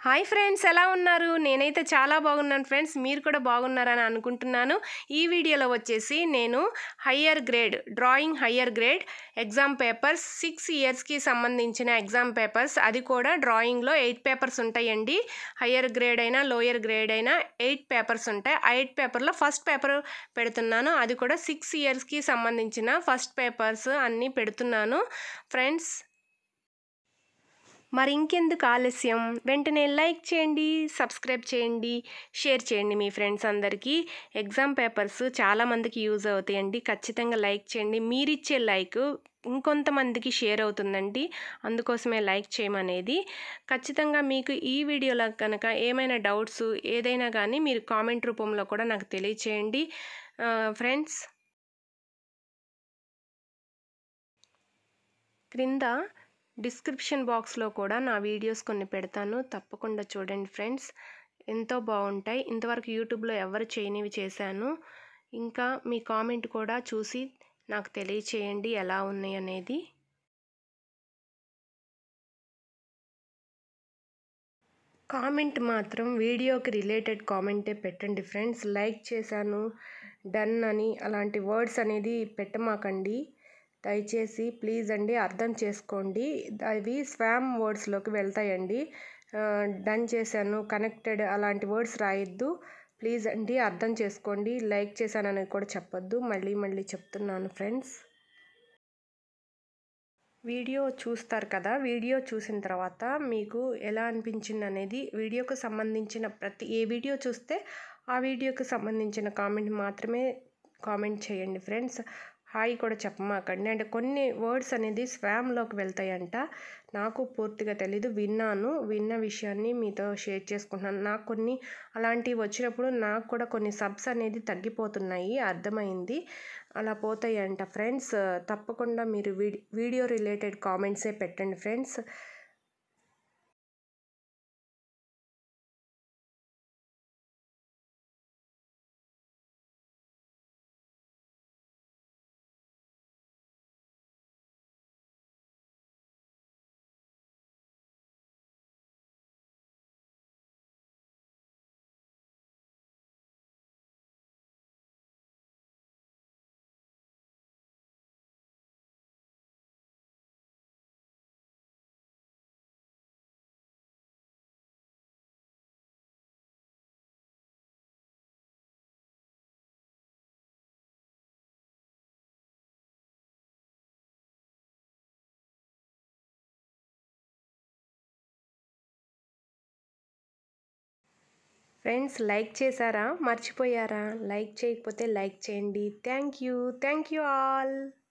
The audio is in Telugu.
హాయ్ ఫ్రెండ్స్ ఎలా ఉన్నారు నేనైతే చాలా బాగున్నాను ఫ్రెండ్స్ మీరు కూడా బాగున్నారని అనుకుంటున్నాను ఈ వీడియోలో వచ్చేసి నేను higher grade drawing higher grade exam papers six ఇయర్స్కి సంబంధించిన ఎగ్జామ్ పేపర్స్ అది కూడా డ్రాయింగ్లో ఎయిట్ పేపర్స్ ఉంటాయండి హయ్యర్ గ్రేడ్ అయినా లోయర్ గ్రేడ్ అయినా ఎయిట్ పేపర్స్ ఉంటాయి ఆ ఎయిట్ పేపర్లో ఫస్ట్ పేపర్ పెడుతున్నాను అది కూడా సిక్స్ ఇయర్స్కి సంబంధించిన ఫస్ట్ పేపర్స్ అన్నీ పెడుతున్నాను ఫ్రెండ్స్ మరి ఇంకెందుకు ఆలస్యం వెంటనే లైక్ చేయండి సబ్స్క్రైబ్ చేయండి షేర్ చేయండి మీ ఫ్రెండ్స్ అందరికీ ఎగ్జామ్ పేపర్స్ చాలామందికి యూజ్ అవుతాయండి ఖచ్చితంగా లైక్ చేయండి మీరిచ్చే లైక్ ఇంకొంతమందికి షేర్ అవుతుందండి అందుకోసమే లైక్ చేయమనేది ఖచ్చితంగా మీకు ఈ వీడియోలో కనుక ఏమైనా డౌట్స్ ఏదైనా కానీ మీరు కామెంట్ రూపంలో కూడా నాకు తెలియచేయండి ఫ్రెండ్స్ క్రింద డిస్క్రిప్షన్ బాక్స్లో కూడా నా వీడియోస్ కొన్ని పెడతాను తప్పకుండా చూడండి ఫ్రెండ్స్ ఎంతో బాగుంటాయి ఇంతవరకు యూట్యూబ్లో ఎవరు చేయనివి చేశాను ఇంకా మీ కామెంట్ కూడా చూసి నాకు తెలియచేయండి ఎలా ఉన్నాయి అనేది కామెంట్ మాత్రం వీడియోకి రిలేటెడ్ కామెంటే పెట్టండి ఫ్రెండ్స్ లైక్ చేశాను డన్ అని అలాంటి వర్డ్స్ అనేది పెట్టమాకండి దయచేసి ప్లీజ్ అండి అర్థం చేసుకోండి అవి స్వామ్ వర్డ్స్లోకి వెళ్తాయండి డన్ చేశాను కనెక్టెడ్ అలాంటి వర్డ్స్ రాయొద్దు ప్లీజ్ అండి అర్థం చేసుకోండి లైక్ చేశాను అనేది కూడా చెప్పొద్దు మళ్ళీ మళ్ళీ చెప్తున్నాను ఫ్రెండ్స్ వీడియో చూస్తారు కదా వీడియో చూసిన తర్వాత మీకు ఎలా అనిపించింది అనేది వీడియోకు సంబంధించిన ప్రతి ఏ వీడియో చూస్తే ఆ వీడియోకి సంబంధించిన కామెంట్ మాత్రమే కామెంట్ చేయండి ఫ్రెండ్స్ హాయ్ కూడా చెప్పమాకండి అంటే కొన్ని వర్డ్స్ అనేది స్వామ్లోకి వెళ్తాయంట నాకు పూర్తిగా తెలీదు విన్నాను విన్న విషయాన్ని మీతో షేర్ చేసుకుంటున్నాను నాకు కొన్ని అలాంటివి వచ్చినప్పుడు నాకు కూడా కొన్ని సబ్స్ అనేది తగ్గిపోతున్నాయి అర్థమైంది అలా పోతాయంట ఫ్రెండ్స్ తప్పకుండా మీరు వీడియో రిలేటెడ్ కామెంట్సే పెట్టండి ఫ్రెండ్స్ ఫ్రెండ్స్ లైక్ చేశారా మర్చిపోయారా లైక్ చేయకపోతే లైక్ చేయండి thank you thank you all